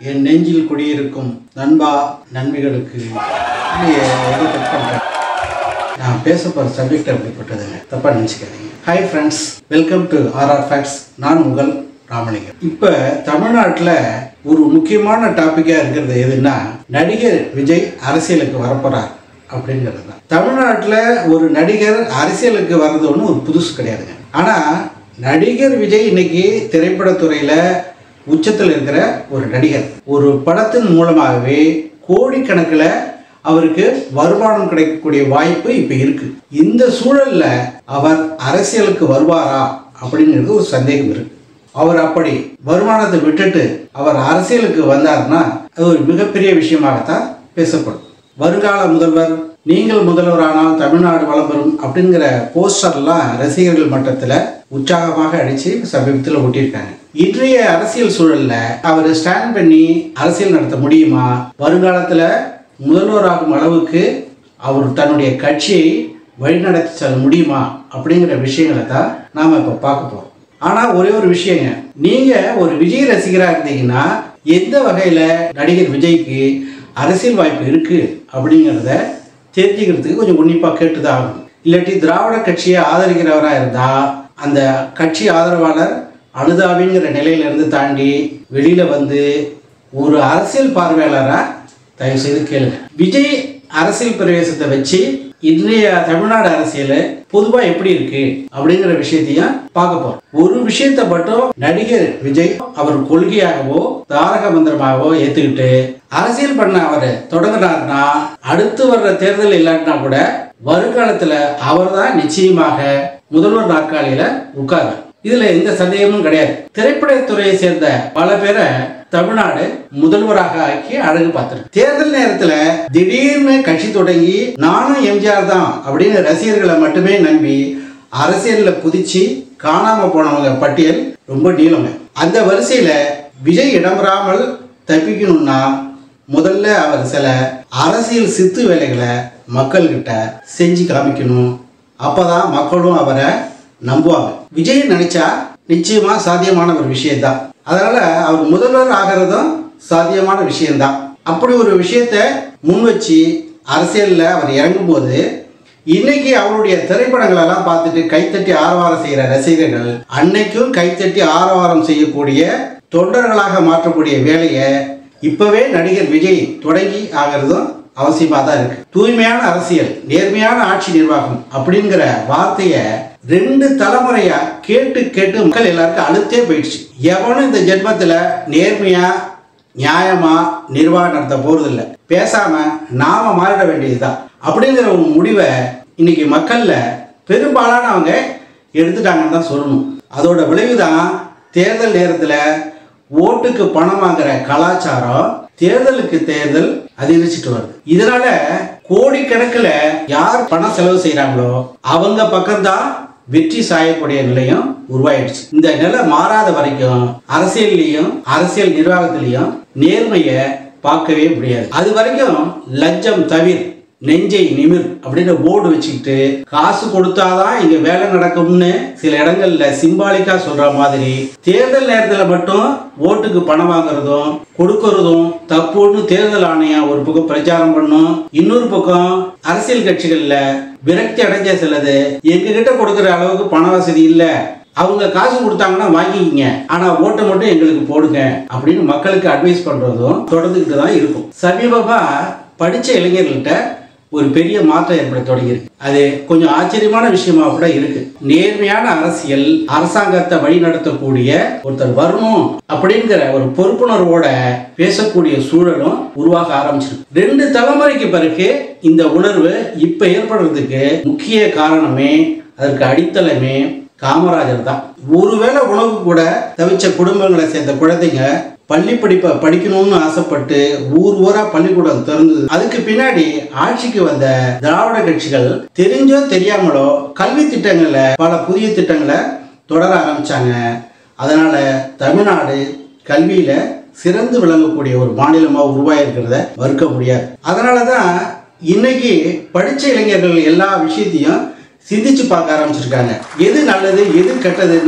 என் நெஞ்சில் குடியிருக்கும் நண்பா நண்பிகளுக்கு இல்லையே, ஏதோ தப்பு பண்றேன். நான் பேச போகிற சப்ஜெக்ட் அப்படிப்பட்டதுங்க தப்பாக நினச்சிக்காதீங்க hi friends welcome to R R facts நான் உங்கள் ராமலிங்கம் இப்போ தமிழ்நாட்டில் ஒரு முக்கியமான டாப்பிக்காக இருக்கிறது எதுன்னா நடிகர் விஜய் அரசியலுக்கு வரப்போகிறார் அப்படிங்கிறது தான் தமிழ்நாட்டில் ஒரு நடிகர் அரசியலுக்கு வர்றது ஒன்றும் ஒரு புதுசு கிடையாதுங்க ஆனால் நடிகர் விஜய் இன்னைக்கு திரைப்படத்துறையில் உச்சத்தில் இருக்கிற ஒரு நடிகர் ஒரு படத்தின் மூலமாகவே கோடிக்கணக்கில் அவருக்கு வருமானம் கிடைக்கக்கூடிய வாய்ப்பு இப்போ இருக்கு இந்த சூழல்ல அவர் அரசியலுக்கு வருவாரா அப்படிங்கிறது ஒரு சந்தேகம் இருக்கு அவர் அப்படி வருமானத்தை விட்டுட்டு அவர் அரசியலுக்கு வந்தார்னா அது ஒரு மிகப்பெரிய விஷயமாகத்தான் பேசப்படும் வருங்கால முதல்வர் நீங்கள் முதல்வரானால் தமிழ்நாடு வளம் பெறும் அப்படிங்கிற போஸ்டர்லாம் ரசிகர்கள் மட்டத்தில் உற்சாகமாக அடித்து சமீபத்தில் ஒட்டியிருக்காங்க இன்றைய அரசியல் சூழல்ல அவர் ஸ்டாண்ட் பண்ணி அரசியல் நடத்த முடியுமா வருங்காலத்தில் முதல்வராகும் அளவுக்கு அவர் தன்னுடைய கட்சியை வழிநடத்தி செல்ல முடியுமா அப்படிங்கிற விஷயங்களை தான் நாம் இப்போ பார்க்க போகிறோம் ஆனால் ஒரே ஒரு விஷயங்க நீங்கள் ஒரு விஜய் ரசிகராக இருந்தீங்கன்னா எந்த வகையில் நடிகர் விஜய்க்கு அரசியல் வாய்ப்பு இருக்குது அப்படிங்கிறத தெரிஞ்சுக்கிறதுக்கு கொஞ்சம் உன்னிப்பாக கேட்டு தான் ஆகணும் இல்லாட்டி திராவிட கட்சியை ஆதரிக்கிறவராக இருந்தால் அந்த கட்சி ஆதரவாளர் அனுதாபிங்கிற நிலையிலிருந்து தாண்டி வெளியில் வந்து ஒரு அரசியல் பார்வையாளராக தயவு செய்து கேளுங்க விஜய் அரசியல் பிரவேசத்தை வச்சு இன்றைய தமிழ்நாடு அரசியல் பொதுவா எப்படி இருக்கு அப்படிங்கிற விஷயத்தையும் பார்க்க போறோம் ஒரு விஷயத்தை மட்டும் நடிகர் விஜய் அவர் கொள்கையாகவோ தாரக மந்திரமாகவோ ஏத்துக்கிட்டு அரசியல் பண்ண அவர் தொடங்கினார்னா அடுத்து வர்ற தேர்தல் இல்லாட்டினா கூட வருங்காலத்துல அவர் தான் நிச்சயமாக முதல்வர் நாற்காலியில உட்கார்வார் இதுல எந்த சந்தேகமும் கிடையாது திரைப்படத்துறையை சேர்ந்த பல பேரை தமிழ்நாடு முதல்வராக ஆக்கி அழகு பார்த்திருக்கு தேர்தல் நேரத்துல திடீர்னு கட்சி தொடங்கி நானும் எம்ஜிஆர் தான் அப்படின்னு ரசிகர்களை மட்டுமே நம்பி அரசியல்ல குதிச்சு காணாம போனவங்க பட்டியல் ரொம்ப நீளங்க அந்த வரிசையில விஜய் இடம்பெறாமல் தப்பிக்கணும்னா முதல்ல அவர் சில அரசியல் சித்து வேலைகளை மக்கள்கிட்ட செஞ்சு காமிக்கணும் அப்பதான் மக்களும் அவரை நம்புவாங்க விஜய் நினைச்சா நிச்சயமா சாத்தியமான ஒரு விஷயம்தான் அதனால அவர் முதல்வர் ஆகிறதும் சாத்தியமான விஷயம்தான் அப்படி ஒரு விஷயத்த முன் வச்சு அரசியலில் அவர் இறங்கும்போது இன்னைக்கு அவருடைய திரைப்படங்கள் எல்லாம் பார்த்துட்டு கைத்தட்டி ஆரவாரம் செய்கிற ரசிகர்கள் அன்னைக்கும் கைத்தட்டி ஆரவாரம் செய்யக்கூடிய தொண்டர்களாக மாற்றக்கூடிய வேலையை இப்பவே நடிகர் விஜய் தொடங்கி ஆகிறதும் அவசியமாக தான் இருக்கு தூய்மையான அரசியல் நேர்மையான ஆட்சி நிர்வாகம் அப்படிங்கிற வார்த்தையை ரெண்டு தலைமுறையா கேட்டு கேட்டு மக்கள் எல்லாருக்கும் அழுத்தே போயிடுச்சு எவனும் இந்த ஜென்மத்தில் நேர்மையா நியாயமா நிர்வாகம் நடத்த போறதில்ல பேசாம நாம மாறிட வேண்டியதுதான் அப்படிங்கிற ஒரு முடிவை இன்னைக்கு மக்கள்ல பெரும்பாலானவங்க எடுத்துட்டாங்கன்னு தான் சொல்லணும் அதோட விளைவுதான் தேர்தல் நேரத்தில் ஓட்டுக்கு பணம் வாங்குற கலாச்சாரம் தேர்தலுக்கு தேர்தல் அதிகரிச்சுட்டு வருது இதனால கோடிக்கணக்கில் யார் பணம் செலவு செய்கிறாங்களோ அவங்க பக்கம்தான் வெற்றி சாயக்கூடிய நிலையும் உருவாயிடுச்சு இந்த நிலை மாறாத வரைக்கும் அரசியல்லையும் அரசியல் நிர்வாகத்திலையும் நேர்மையை பார்க்கவே முடியாது அது வரைக்கும் லஞ்சம் தவிர நெஞ்சை நிமிர் அப்படின்னு போர்டு வச்சுக்கிட்டு காசு கொடுத்தாதான் இங்க வேலை நடக்கும்னு சில இடங்கள்ல சிம்பாலிக்கா சொல்ற மாதிரி தேர்தல் நேரத்துல மட்டும் ஓட்டுக்கு பணம் வாங்குறதும் கொடுக்கறதும் தப்புன்னு தேர்தல் ஆணையம் ஒரு பக்கம் பிரச்சாரம் பண்ணும் இன்னொரு பக்கம் அரசியல் கட்சிகள்ல விரக்தி அடைஞ்ச சிலது எங்க கிட்ட கொடுக்குற அளவுக்கு பண வசதி இல்ல அவங்க காசு கொடுத்தாங்கன்னா வாங்கிக்கிங்க ஆனா ஓட்டை மட்டும் எங்களுக்கு போடுங்க அப்படின்னு மக்களுக்கு அட்வைஸ் பண்றதும் தொடர்ந்துக்கிட்டு தான் இருக்கும் சமீபமா படிச்ச இளைஞர்கள்ட்ட ஒரு பெரிய மாற்றம் ஏற்பட தொடங்கியிருக்கு அது கொஞ்சம் ஆச்சரியமான விஷயமா கூட இருக்கு நேர்மையான அரசியல் அரசாங்கத்தை வழிநடத்தக்கூடிய ஒருத்தர் வரணும் அப்படிங்கிற ஒரு பொறுப்புணர்வோட பேசக்கூடிய சூழலும் உருவாக ஆரம்பிச்சிருக்கு ரெண்டு தலைமுறைக்கு பிறகு இந்த உணர்வு இப்ப ஏற்படுறதுக்கு முக்கிய காரணமே அதற்கு அடித்தளமே காமராஜர் தான் ஒருவேளை உணவு கூட தவிச்ச குடும்பங்களை சேர்ந்த குழந்தைங்க பள்ளி படிப்பை படிக்கணும்னு ஆசைப்பட்டு ஊர் ஊரா பள்ளிக்கூடம் திறந்தது அதுக்கு பின்னாடி ஆட்சிக்கு வந்த திராவிட கட்சிகள் தெரிஞ்சோ தெரியாமலோ கல்வி திட்டங்கள்ல பல புதிய திட்டங்களை தொடர ஆரம்பிச்சாங்க அதனால தமிழ்நாடு கல்வியில சிறந்து விளங்கக்கூடிய ஒரு மாநிலமா உருவாயிருக்கிறத மறுக்க முடியாது அதனால தான் இன்னைக்கு படிச்ச இளைஞர்கள் எல்லா விஷயத்தையும் சிந்திச்சு பார்க்க ஆரம்பிச்சிருக்காங்க எது நல்லது எது கெட்டதுன்னு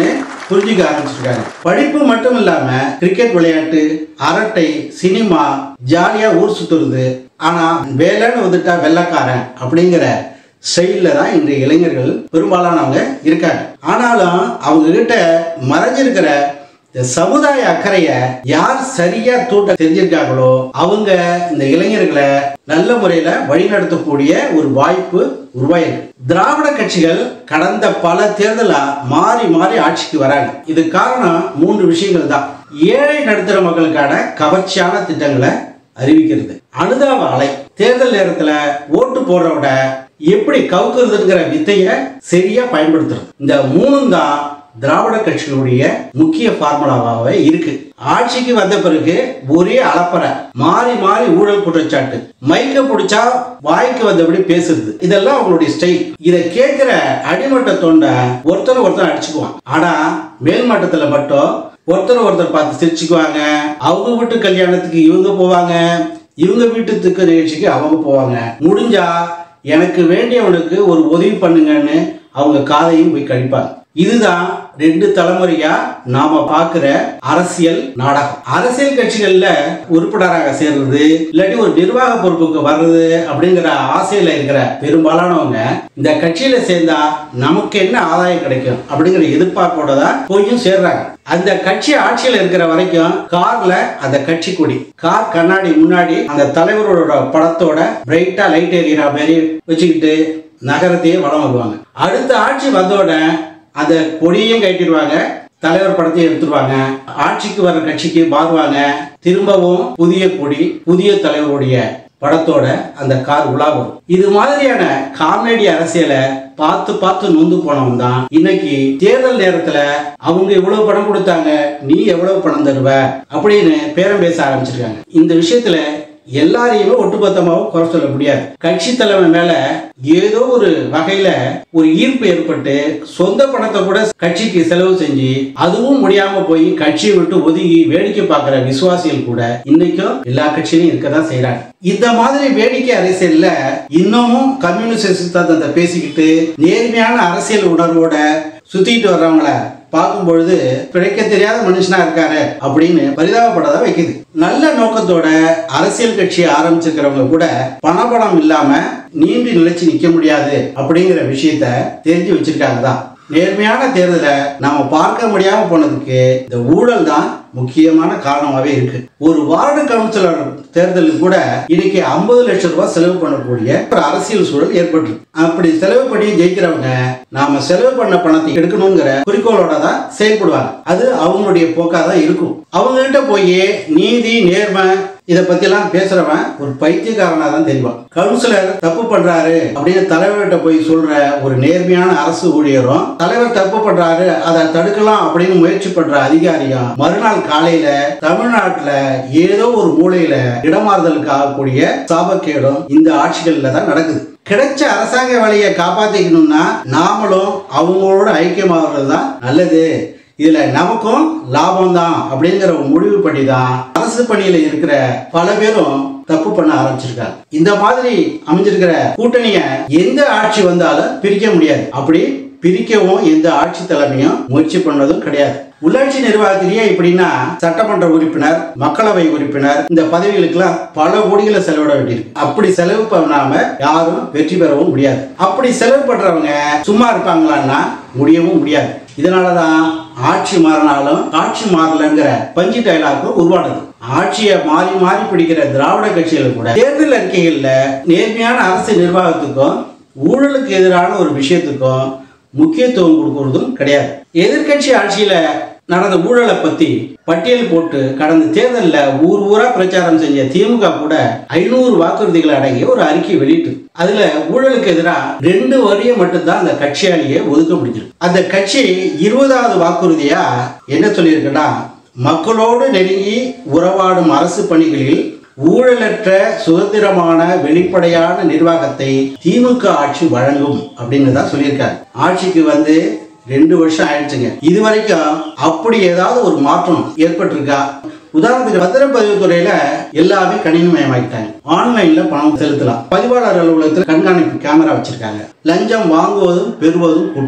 புரிஞ்சுக்க ஆரம்பிச்சிருக்காங்க படிப்பு மட்டும் இல்லாம கிரிக்கெட் விளையாட்டு அரட்டை சினிமா ஜாலியா ஊர் சுத்துறது ஆனா வேலைன்னு வந்துட்டா வெள்ளக்காரன் அப்படிங்கிற செயலில் தான் இன்றைய இளைஞர்கள் பெரும்பாலானவங்க இருக்காங்க ஆனாலும் அவங்க கிட்ட மறைஞ்சிருக்கிற இந்த சமுதாய அக்கறையை யார் சரியா தூட்ட தெரிஞ்சிருக்காங்களோ அவங்க இந்த இளைஞர்களை நல்ல முறையில வழிநடத்தக்கூடிய ஒரு வாய்ப்பு உருவாயிருக்கு திராவிட கட்சிகள் கடந்த பல தேர்தலா மாறி மாறி ஆட்சிக்கு வராங்க இது காரணம் மூன்று விஷயங்கள் தான் ஏழை நடுத்தர மக்களுக்கான கவர்ச்சியான திட்டங்களை அறிவிக்கிறது அனுதாப அலை தேர்தல் நேரத்துல ஓட்டு போடுறவிட எப்படி கவுக்குறதுங்கிற வித்தையை சரியா பயன்படுத்துறது இந்த மூணும் தான் திராவிட கட்சிகளுடைய முக்கிய ஃபார்முலாவாகவே இருக்கு ஆட்சிக்கு வந்த பிறகு ஒரே அலப்பறை மாறி மாறி ஊழல் குற்றச்சாட்டு மைக்க பிடிச்சா வாய்க்கு வந்தபடி பேசுறது இதெல்லாம் அவங்களுடைய ஸ்டைல் இதை கேட்கிற அடிமட்ட தொண்டை ஒருத்தர் ஒருத்தர் அடிச்சுக்குவான் ஆனா மேல்மட்டத்துல மட்டும் ஒருத்தர் ஒருத்தர் பார்த்து சிரிச்சுக்குவாங்க அவங்க வீட்டு கல்யாணத்துக்கு இவங்க போவாங்க இவங்க வீட்டுக்கு நிகழ்ச்சிக்கு அவங்க போவாங்க முடிஞ்சா எனக்கு வேண்டியவனுக்கு ஒரு உதவி பண்ணுங்கன்னு அவங்க காதையும் போய் கழிப்பாங்க இதுதான் ரெண்டு தலைமுறையா நாம பார்க்கிற அரசியல் நாடகம் அரசியல் கட்சிகள்ல உறுப்பினராக சேர்றது இல்லாட்டி ஒரு நிர்வாக பொறுப்புக்கு வர்றது அப்படிங்கிற ஆசையில இருக்கிற பெரும்பாலானவங்க இந்த கட்சியில சேர்ந்தா நமக்கு என்ன ஆதாயம் கிடைக்கும் அப்படிங்கிற எதிர்பார்ப்போட தான் போயும் சேர்றாங்க அந்த கட்சி ஆட்சியில் இருக்கிற வரைக்கும் கார்ல அந்த கட்சி கொடி கார் கண்ணாடி முன்னாடி அந்த தலைவரோட படத்தோட பிரைட்டா லைட் எரியற மாதிரி வச்சுக்கிட்டு நகரத்தையே வளம் வருவாங்க அடுத்த ஆட்சி வந்தோட அந்த கொடியையும் கட்டிடுவாங்க தலைவர் படத்தையும் எடுத்துருவாங்க ஆட்சிக்கு வர்ற கட்சிக்கு மாறுவாங்க திரும்பவும் புதிய கொடி புதிய தலைவருடைய படத்தோட அந்த கார் உலா வரும் இது மாதிரியான காமெடி அரசியலை பார்த்து பார்த்து நொந்து போனவன் தான் இன்னைக்கு தேர்தல் நேரத்துல அவங்க எவ்வளவு பணம் கொடுத்தாங்க நீ எவ்வளவு பணம் தருவ அப்படின்னு பேரம் பேச ஆரம்பிச்சிருக்காங்க இந்த விஷயத்துல எல்லாரையுமே ஒட்டுமொத்தமாகவும் குறை சொல்ல முடியாது கட்சி தலைமை மேல ஏதோ ஒரு வகையில ஒரு ஈர்ப்பு ஏற்பட்டு சொந்த பணத்தை கூட கட்சிக்கு செலவு செஞ்சு அதுவும் முடியாம போய் கட்சியை விட்டு ஒதுங்கி வேடிக்கை பார்க்கிற விசுவாசிகள் கூட இன்னைக்கும் எல்லா கட்சியிலும் இருக்கதான் செய்யறாங்க இந்த மாதிரி வேடிக்கை அரசியல்ல இன்னமும் கம்யூனிஸ்ட் சித்தாந்தத்தை பேசிக்கிட்டு நேர்மையான அரசியல் உணர்வோட சுத்திட்டு வர்றவங்கள பார்க்கும் பொழுது பிழைக்க தெரியாத மனுஷனா இருக்காரு அப்படின்னு பரிதாபப்படதான் வைக்குது நல்ல நோக்கத்தோட அரசியல் கட்சி ஆரம்பிச்சிருக்கிறவங்க கூட பணபலம் இல்லாம நீண்டு நிலைச்சு நிக்க முடியாது அப்படிங்கிற விஷயத்த தெரிஞ்சு வச்சிருக்காங்க தான் நேர்மையான தேர்தலை நாம பார்க்க முடியாம போனதுக்கு இந்த ஊழல் தான் முக்கியமான காரணமாவே இருக்கு ஒரு வார்டு கவுன்சிலர் தேர்தலுக்கு கூட இன்னைக்கு ஐம்பது லட்சம் ரூபாய் செலவு பண்ணக்கூடிய ஒரு அரசியல் சூழல் ஏற்பட்டு அப்படி செலவு பண்ணி ஜெயிக்கிறவங்க நாம செலவு பண்ண பணத்தை எடுக்கணுங்கிற குறிக்கோளோட தான் செயல்படுவாங்க அது அவங்களுடைய போக்கா தான் இருக்கும் அவங்க கிட்ட போய் நீதி நேர்மை இதை பத்திலாம் பேசுறவன் ஒரு பைத்தியக்காரனா தான் தெரியும் கவுன்சிலர் தப்பு பண்றாரு அப்படின்னு தலைவர்கிட்ட போய் சொல்ற ஒரு நேர்மையான அரசு ஊழியரும் தலைவர் தப்பு பண்றாரு அதை தடுக்கலாம் அப்படின்னு முயற்சி பண்ற அதிகாரியும் மறுநாள் காலையில தமிழ்நாட்டுல ஏதோ ஒரு மூலையில இடமாறுதலுக்கு ஆகக்கூடிய சாபக்கேடும் இந்த ஆட்சிகள்ல தான் நடக்குது கிடைச்ச அரசாங்க வேலையை காப்பாத்திக்கணும்னா நாமளும் அவங்களோட ஐக்கியமாகிறது தான் நல்லது இதுல நமக்கும் லாபம் தான் அப்படிங்கிற ஒரு முடிவு பண்ணி தான் அரசு பணியில இருக்கிற பல பேரும் தப்பு பண்ண ஆரம்பிச்சிருக்காங்க இந்த மாதிரி அமைஞ்சிருக்கிற கூட்டணிய எந்த ஆட்சி வந்தாலும் பிரிக்க முடியாது அப்படி பிரிக்கவும் எந்த ஆட்சி தலைமையும் முயற்சி பண்ணதும் கிடையாது உள்ளாட்சி நிர்வாகத்திலேயே இப்படின்னா சட்டமன்ற உறுப்பினர் மக்களவை உறுப்பினர் இந்த பதவிகளுக்கெல்லாம் பல கோடிகளை செலவிட வேண்டியிருக்கு அப்படி செலவு பண்ணாம யாரும் வெற்றி பெறவும் முடியாது அப்படி செலவு பண்றவங்க சும்மா இருப்பாங்களான்னா முடியவும் முடியாது இதனாலதான் ஆட்சி மாறினாலும் ஆட்சி மாறலங்கிற பஞ்சு டைலாக்கும் உருவானது ஆட்சியை மாறி மாறி பிடிக்கிற திராவிட கட்சிகள் கூட தேர்தல் அறிக்கைகள்ல நேர்மையான அரசு நிர்வாகத்துக்கும் ஊழலுக்கு எதிரான ஒரு விஷயத்துக்கும் முக்கியத்துவம் கொடுக்கறதும் கிடையாது எதிர்க்கட்சி ஆட்சியில நடந்த ஊழலை பத்தி பட்டியல் போட்டு கடந்த தேர்தலில் ஊர் ஊரா பிரச்சாரம் செஞ்ச திமுக கூட ஐநூறு வாக்குறுதிகள் அடங்கிய ஒரு அறிக்கை வெளியிட்டு அதுல ஊழலுக்கு எதிராக ரெண்டு வரியை மட்டும்தான் அந்த கட்சியாலேயே ஒதுக்க முடிஞ்சிருக்கு அந்த கட்சி இருபதாவது வாக்குறுதியா என்ன சொல்லியிருக்குன்னா மக்களோடு நெருங்கி உறவாடும் அரசு பணிகளில் ஊழலற்ற சுதந்திரமான வெளிப்படையான நிர்வாகத்தை திமுக ஆட்சி வழங்கும் அப்படின்னு தான் சொல்லியிருக்காங்க ஆட்சிக்கு வந்து ரெண்டு வருஷம் ஆயிடுச்சுங்க இது வரைக்கும் அப்படி ஏதாவது ஒரு மாற்றம் ஏற்பட்டிருக்கா உதாரணத்துக்கு பத்திரப்பதிவு துறையில எல்லாமே கணினிமயமாக்கிட்டாங்க ஆன்லைன்ல பணம் செலுத்தலாம் பதிவாளர் அலுவலகத்தில் கண்காணிப்பு கேமரா வச்சிருக்காங்க லஞ்சம் வாங்குவதும் பெறுவதும் குற்றம்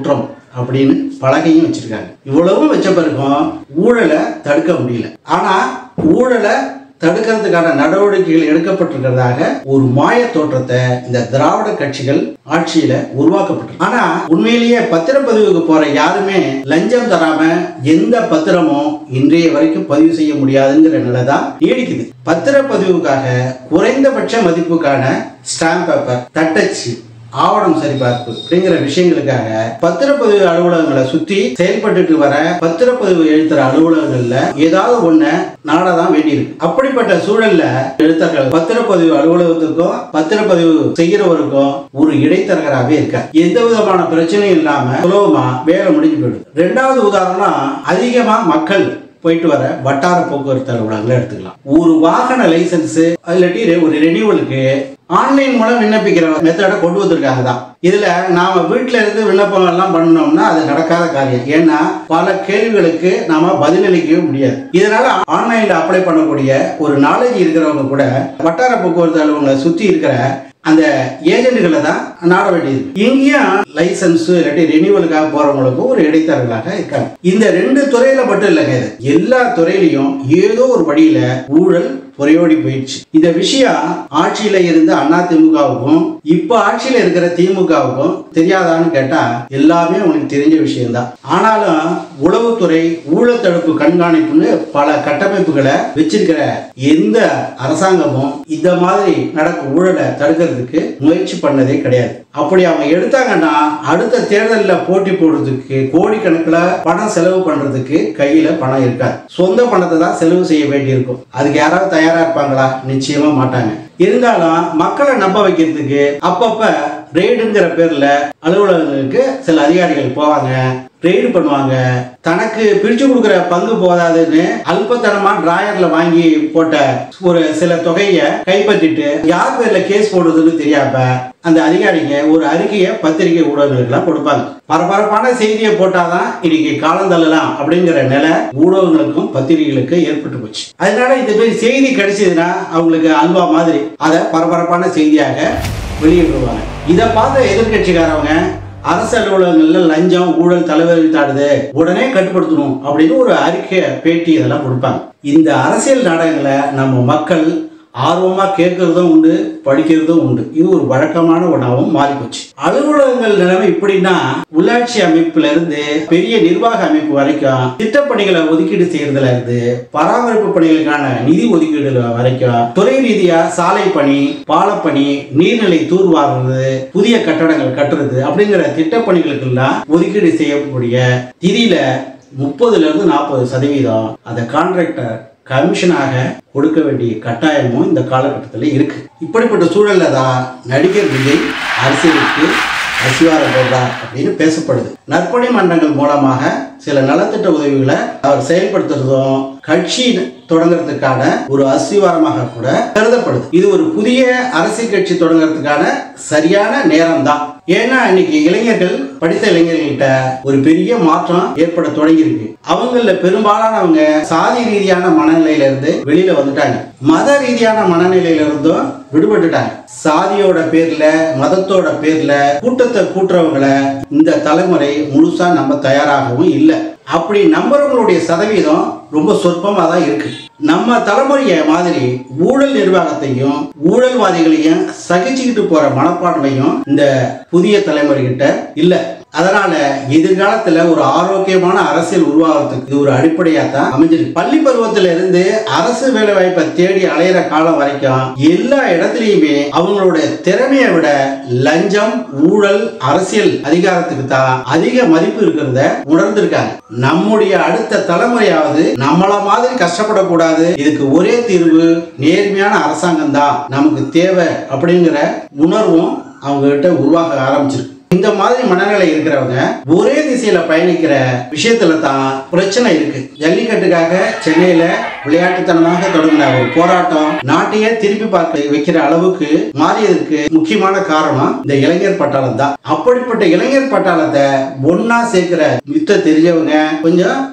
அப்படின்னு பலகையும் வச்சிருக்காங்க இவ்வளவும் வச்ச பிறகும் ஊழலை தடுக்க முடியல ஆனா ஊழலை தடுக்கிறதுக்கான நடவடிக்கைகள் எடுக்கப்பட்டிருக்கிறதாக ஒரு மாய தோற்றத்தை இந்த திராவிட கட்சிகள் ஆட்சியில உருவாக்கப்பட்டிருக்கு ஆனா உண்மையிலேயே பத்திரப்பதிவுக்கு போற யாருமே லஞ்சம் தராம எந்த பத்திரமும் இன்றைய வரைக்கும் பதிவு செய்ய முடியாதுங்கிற நிலை தான் நீடிக்குது பத்திரப்பதிவுக்காக குறைந்தபட்ச மதிப்புக்கான ஸ்டாம்ப் பேப்பர் தட்டச்சு ஆவணம் சரிபார்ப்பு அப்படிங்கிற விஷயங்களுக்காக பத்திரப்பதிவு அலுவலகங்களை சுத்தி செயல்பட்டுட்டு வர பத்திரப்பதிவு எழுத்துற அலுவலகங்கள்ல ஏதாவது ஒண்ண நாடதான் வேண்டியிருக்கு அப்படிப்பட்ட சூழல்ல எழுத்தர்கள் பத்திரப்பதிவு அலுவலகத்துக்கும் பத்திரப்பதிவு செய்கிறவருக்கும் ஒரு இடைத்தரகராகவே இருக்க எந்த விதமான பிரச்சனையும் இல்லாம சுலபமா வேலை முடிஞ்சு போயிடுது ரெண்டாவது உதாரணம் அதிகமா மக்கள் போயிட்டு வர வட்டார போக்குவரத்து அலுவலகங்களை எடுத்துக்கலாம் ஒரு வாகன லைசன்ஸ் இல்லாட்டி ஒரு ரெனியூவலுக்கு ஆன்லைன் மூலம் விண்ணப்பிக்கிற மெத்தடை கொண்டு வந்திருக்காங்க தான் இதுல நாம வீட்ல இருந்து விண்ணப்பம் எல்லாம் பண்ணோம்னா அது நடக்காத காரியம் ஏன்னா பல கேள்விகளுக்கு நாம பதிலளிக்கவே முடியாது இதனால ஆன்லைன்ல அப்ளை பண்ணக்கூடிய ஒரு நாலேஜ் இருக்கிறவங்க கூட வட்டார போக்குவரத்து அலுவலகங்களை சுத்தி இருக்கிற அந்த ஏஜென்ட்களை தான் நாட வேண்டியது இங்கேயும் லைசன்ஸ் இல்லாட்டி ரெனியூவலுக்காக போறவங்களுக்கும் ஒரு இடைத்தரகர்களாக இருக்காங்க இந்த ரெண்டு துறையில மட்டும் இல்லைங்க இது எல்லா துறையிலையும் ஏதோ ஒரு வழியில ஊழல் புறையோடி போயிடுச்சு இந்த விஷயம் ஆட்சியில இருந்த அதிமுகவுக்கும் இப்ப ஆட்சியில இருக்கிற திமுகவுக்கும் தெரியாதான்னு கேட்டா எல்லாமே உங்களுக்கு தெரிஞ்ச விஷயம்தான் ஆனாலும் உளவுத்துறை ஊழல் தடுப்பு கண்காணிப்புன்னு பல கட்டமைப்புகளை வச்சிருக்கிற எந்த அரசாங்கமும் இந்த மாதிரி நடக்கும் ஊழலை தடுக்கிறதுக்கு முயற்சி பண்ணதே கிடையாது அப்படி அவங்க எடுத்தாங்கன்னா அடுத்த தேர்தலில் போட்டி போடுறதுக்கு கோடிக்கணக்கில் பணம் செலவு பண்றதுக்கு கையில பணம் இருக்காது சொந்த பணத்தை தான் செலவு செய்ய வேண்டியிருக்கும் அதுக்கு யாராவது தயாரா இருப்பாங்களா நிச்சயமா மாட்டாங்க இருந்தாலும் மக்களை நம்ப வைக்கிறதுக்கு அப்பப்ப ரெய்டுங்கிற பேர்ல அலுவலகங்களுக்கு சில அதிகாரிகள் போவாங்க ரெய்டு பண்ணுவாங்க தனக்கு பிரிச்சு கொடுக்குற பங்கு போதாதுன்னு அல்பத்தனமா டிராயர்ல வாங்கி போட்ட ஒரு சில தொகையை கைப்பற்றிட்டு யார் பேர்ல கேஸ் போடுறதுன்னு தெரியாம அந்த அதிகாரிங்க ஒரு அறிக்கையை பத்திரிகை ஊடகங்களுக்கெல்லாம் கொடுப்பாங்க பரபரப்பான செய்தியை போட்டாதான் இன்னைக்கு காலம் தள்ளலாம் அப்படிங்கிற நிலை ஊடகங்களுக்கும் பத்திரிகைகளுக்கும் ஏற்பட்டு போச்சு அதனால இந்த மாதிரி செய்தி கிடைச்சதுன்னா அவங்களுக்கு அல்வா மாதிரி அதை பரபரப்பான செய்தியாக வெளியிடுவாங்க இதை பார்த்த எதிர்கட்சிக்காரவங்க அரசு அலுவலகங்கள்ல லஞ்சம் ஊழல் தலைவரித்தாடுது உடனே கட்டுப்படுத்தணும் அப்படின்னு ஒரு அறிக்கை பேட்டி இதெல்லாம் கொடுப்பாங்க இந்த அரசியல் நாடகங்களை நம்ம மக்கள் ஆர்வமா கேட்கறதும் உண்டு படிக்கிறதும் உண்டு இது ஒரு வழக்கமான ஒன்றாகவும் மாறி போச்சு அலுவலகங்கள் நிலைமை இப்படின்னா உள்ளாட்சி அமைப்புல இருந்து பெரிய நிர்வாக அமைப்பு வரைக்கும் திட்டப்பணிகளை ஒதுக்கீடு செய்யறதுல இருந்து பராமரிப்பு பணிகளுக்கான நிதி ஒதுக்கீடு வரைக்கும் துறை ரீதியா சாலை பணி பாலப்பணி நீர்நிலை தூர்வாருறது புதிய கட்டடங்கள் கட்டுறது அப்படிங்கிற திட்டப்பணிகளுக்கெல்லாம் ஒதுக்கீடு செய்யக்கூடிய நிதியில முப்பதுல இருந்து நாற்பது சதவீதம் அந்த கான்ட்ராக்டர் கமிஷனாக கொடுக்க வேண்டிய கட்டாயமும் இந்த காலகட்டத்தில் இருக்கு இப்படிப்பட்ட சூழல்ல தான் நடிகர் விஜய் அரசியலுக்கு அசிவாரம் போடுறார் அப்படின்னு பேசப்படுது நற்பணி மன்றங்கள் மூலமாக சில நலத்திட்ட உதவிகளை அவர் செயல்படுத்துறதும் கட்சி தொடங்குறதுக்கான ஒரு அஸ்திவாரமாக கூட கருதப்படுது இது ஒரு புதிய அரசியல் கட்சி தொடங்குறதுக்கான சரியான நேரம் தான் ஏன்னா இன்னைக்கு இளைஞர்கள் படித்த இளைஞர்கள்கிட்ட ஒரு பெரிய மாற்றம் ஏற்பட தொடங்கியிருக்கு அவங்கள பெரும்பாலானவங்க சாதி ரீதியான மனநிலையில இருந்து வெளியில வந்துட்டாங்க மத ரீதியான மனநிலையில இருந்தும் விடுபட்டுட்டாங்க சாதியோட பேர்ல மதத்தோட பேர்ல கூட்டத்தை கூட்டுறவங்களை இந்த தலைமுறை முழுசா நம்ம தயாராகவும் இல்லை அப்படி நம்புறவங்களுடைய சதவீதம் ரொம்ப சொற்பமாக தான் இருக்கு நம்ம தலைமுறைய மாதிரி ஊழல் நிர்வாகத்தையும் ஊழல்வாதிகளையும் சகிச்சுக்கிட்டு போற மனப்பான்மையும் இந்த புதிய தலைமுறை கிட்ட இல்ல அதனால எதிர்காலத்துல ஒரு ஆரோக்கியமான அரசியல் உருவாகிறதுக்கு இது ஒரு அடிப்படையா தான் அமைஞ்சிருக்கு பள்ளி பருவத்துல இருந்து அரசு வேலை வாய்ப்பை தேடி அலையிற காலம் வரைக்கும் எல்லா இடத்துலயுமே அவங்களோட திறமையை விட லஞ்சம் ஊழல் அரசியல் அதிகாரத்துக்கு தான் அதிக மதிப்பு இருக்கிறத உணர்ந்திருக்காங்க நம்முடைய அடுத்த தலைமுறையாவது நம்மள மாதிரி கஷ்டப்படக்கூடாது இதுக்கு ஒரே தீர்வு நேர்மையான அரசாங்கம் தான் நமக்கு தேவை அப்படிங்கிற உணர்வும் அவங்க கிட்ட உருவாக ஆரம்பிச்சிருக்கு இந்த மாதிரி மனநிலை இருக்கிறவங்க ஒரே திசையில பயணிக்கிற விஷயத்துல தான் பிரச்சனை இருக்கு ஜல்லிக்கட்டுக்காக சென்னையில விளையாட்டுத்தனமாக தொடங்கின ஒரு போராட்டம் நாட்டையே திருப்பி பார்க்க வைக்கிற அளவுக்கு மாறியதுக்கு முக்கியமான காரணம் இந்த இளைஞர் பட்டாளம் தான் அப்படிப்பட்ட இளைஞர் பட்டாளத்தை ஒன்னா சேர்க்கிற வித்த தெரிஞ்சவங்க கொஞ்சம்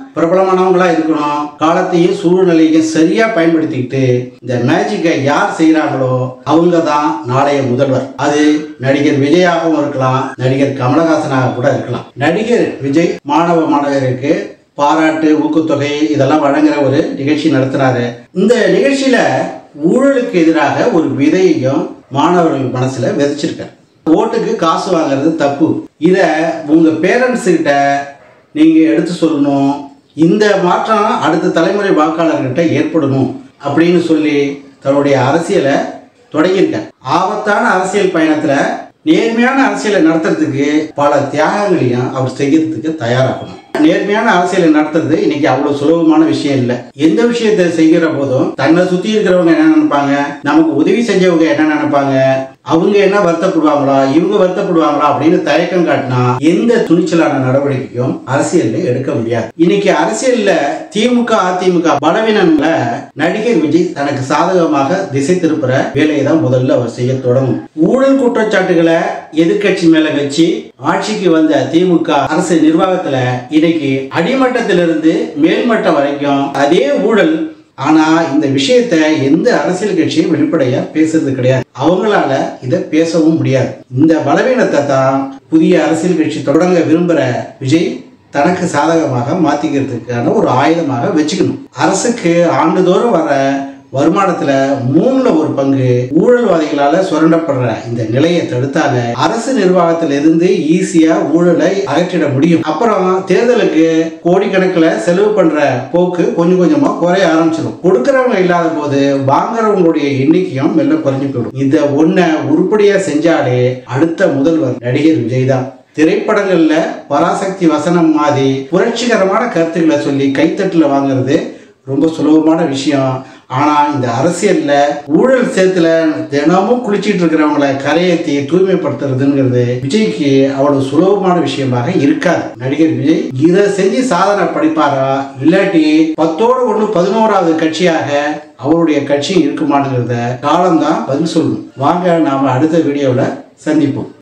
பிரபலமானவங்களா இருக்கணும் காலத்தையும் சூழ்நிலையும் சரியா பயன்படுத்திக்கிட்டு இந்த மேஜிக்கை யார் செய்யறாங்களோ அவங்க தான் நாளைய முதல்வர் அது நடிகர் விஜயாகவும் இருக்கலாம் நடிகர் கமலஹாசனாக கூட இருக்கலாம் நடிகர் விஜய் மாணவ மாணவருக்கு பாராட்டு ஊக்கத்தொகை இதெல்லாம் வழங்குற ஒரு நிகழ்ச்சி நடத்துறாரு இந்த நிகழ்ச்சியில ஊழலுக்கு எதிராக ஒரு விதையையும் மாணவர்கள் மனசுல விதைச்சிருக்காரு ஓட்டுக்கு காசு வாங்குறது தப்பு இதை உங்க பேரண்ட்ஸ் கிட்ட நீங்க எடுத்து சொல்லணும் இந்த மாற்றம் அடுத்த தலைமுறை வாக்காளர்கிட்ட ஏற்படணும் அப்படின்னு சொல்லி தன்னுடைய அரசியலை தொடங்கியிருக்கார் ஆபத்தான அரசியல் பயணத்துல நேர்மையான அரசியலை நடத்துறதுக்கு பல தியாகங்களையும் அவர் செய்யறதுக்கு தயாராகணும் நேர்மையான அரசியலை நடத்துறது இன்னைக்கு அவ்வளவு சுலபமான விஷயம் இல்லை எந்த விஷயத்தை செய்கிற போதும் தன்னை சுத்தி இருக்கிறவங்க என்ன நினைப்பாங்க நமக்கு உதவி செஞ்சவங்க என்ன நினைப்பாங்க அவங்க என்ன வருத்தப்படுவாங்களா இவங்க வருத்தப்படுவாங்களா அப்படின்னு தயக்கம் காட்டினா எந்த துணிச்சலான நடவடிக்கையும் அரசியல்ல எடுக்க முடியாது இன்னைக்கு அரசியல்ல திமுக அதிமுக பலவீனங்கள நடிகர் விஜய் தனக்கு சாதகமாக திசை திருப்புற வேலையை தான் முதல்ல அவர் செய்ய தொடங்கும் ஊழல் குற்றச்சாட்டுகளை எதிர்க்கட்சி மேல வச்சு ஆட்சிக்கு வந்த திமுக அரசு நிர்வாகத்துல இன்னைக்கு அடிமட்டத்திலிருந்து மேல்மட்டம் வரைக்கும் அதே ஊழல் ஆனா இந்த விஷயத்த எந்த அரசியல் கட்சியும் வெளிப்படையா பேசுறது கிடையாது அவங்களால இதை பேசவும் முடியாது இந்த பலவீனத்தை தான் புதிய அரசியல் கட்சி தொடங்க விரும்புற விஜய் தனக்கு சாதகமாக மாத்திக்கிறதுக்கான ஒரு ஆயுதமாக வச்சுக்கணும் அரசுக்கு ஆண்டுதோறும் வர வருமானத்துல மூணுல ஒரு பங்கு ஊழல்வாதிகளால சுரண்டப்படுற இந்த நிலையை தடுத்தால அரசு நிர்வாகத்தில இருந்து ஈஸியா ஊழலை அகற்றிட முடியும் அப்புறம் தேர்தலுக்கு கோடிக்கணக்கில் செலவு பண்ற போக்கு கொஞ்சம் கொஞ்சமா குறைய ஆரம்பிச்சிடும் கொடுக்கறவங்க இல்லாத போது வாங்குறவங்களுடைய எண்ணிக்கையும் மெல்ல குறைஞ்சு போயிடும் இதை ஒன்ன உருப்படியா செஞ்சாலே அடுத்த முதல்வர் நடிகர் விஜய் தான் திரைப்படங்கள்ல பராசக்தி வசனம் மாதிரி புரட்சிகரமான கருத்துக்களை சொல்லி கைத்தட்டுல வாங்குறது ரொம்ப சுலபமான விஷயம் ஆனா இந்த அரசியல்ல ஊழல் சேத்துல தினமும் குளிச்சிட்டு இருக்கிறவங்களை கரையேற்றி தூய்மைப்படுத்துறதுங்கிறது விஜய்க்கு அவ்வளவு சுலபமான விஷயமாக இருக்காது நடிகர் விஜய் இதை செஞ்சு சாதனை படிப்பாரா இல்லாட்டி பத்தோடு ஒன்று பதினோராவது கட்சியாக அவருடைய கட்சி இருக்குமானுங்கிறத காலம்தான் பதில் சொல்லணும் வாங்க நாம அடுத்த வீடியோவில் சந்திப்போம்